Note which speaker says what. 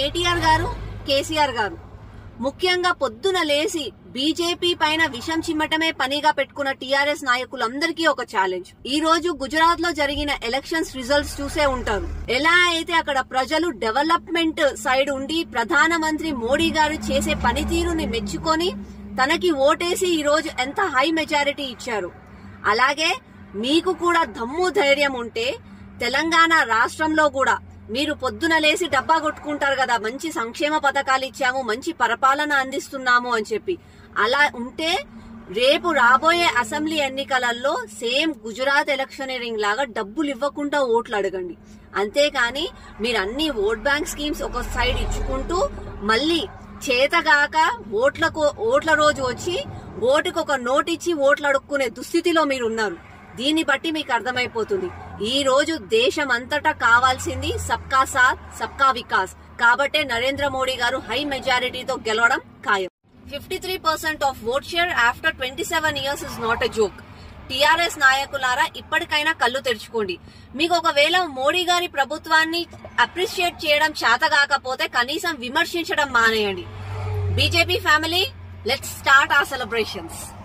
Speaker 1: కేటీఆర్ గారు కేసీఆర్ గారు ముఖ్యంగా పొద్దున లేసి బీజేపీ పైన విషం చిమ్మటమే పనిగా పెట్టుకున్న టీఆర్ఎస్ నాయకులందరికీ ఒక ఛాలెంజ్ ఈ రోజు గుజరాత్ లో జరిగిన ఎలక్షన్స్ రిజల్ట్స్ చూసే ఉంటారు ఎలా అయితే అక్కడ ప్రజలు డెవలప్మెంట్ సైడ్ ఉండి ప్రధానమంత్రి మోడీ గారు చేసే పనితీరుని మెచ్చుకొని తనకి ఓటేసి ఈ రోజు ఎంత హై మెజారిటీ ఇచ్చారు అలాగే మీకు కూడా దమ్ము ధైర్యం ఉంటే తెలంగాణ రాష్ట్రంలో కూడా మీరు పొద్దున లేసి డబ్బా కొట్టుకుంటారు కదా మంచి సంక్షేమ పథకాలు ఇచ్చాము మంచి పరిపాలన అందిస్తున్నాము అని చెప్పి అలా ఉంటే రేపు రాబోయే అసెంబ్లీ ఎన్నికలలో సేమ్ గుజరాత్ ఎలక్షనీరింగ్ లాగా డబ్బులు ఇవ్వకుండా ఓట్లు అడగండి అంతేకాని మీరు అన్ని ఓట్ బ్యాంక్ స్కీమ్స్ ఒక సైడ్ ఇచ్చుకుంటూ మళ్ళీ చేతగాక ఓట్లకు ఓట్ల రోజు వచ్చి ఓటుకు ఒక నోట్ ఇచ్చి ఓట్లు అడుక్కునే దుస్థితిలో మీరు ఉన్నారు దీన్ని బట్టి మీకు అర్థమైపోతుంది ఈ రోజు దేశం అంతటా కావాల్సింది సబ్కా సాత్ సబ్కా వికాస్ కాబట్టే నరేంద్ర మోడీ గారు హై మెజారిటీతో గెలవడం ఖాయం fifty three percent of vote share after twenty seven years is not a joke TRS నాయకులారా ఇప్పటికైనా కళ్ళు తెరుచుకోండి మీకు ఒకవేళ మోడీ గారి ప్రభుత్వాన్ని అప్రిషియేట్ చేయడం చేత కాకపోతే కనీసం విమర్శించడం మానేయండి బీజేపీ ఫ్యామిలీ లెట్స్ స్టార్ట్ ఆ సెలబ్రేషన్స్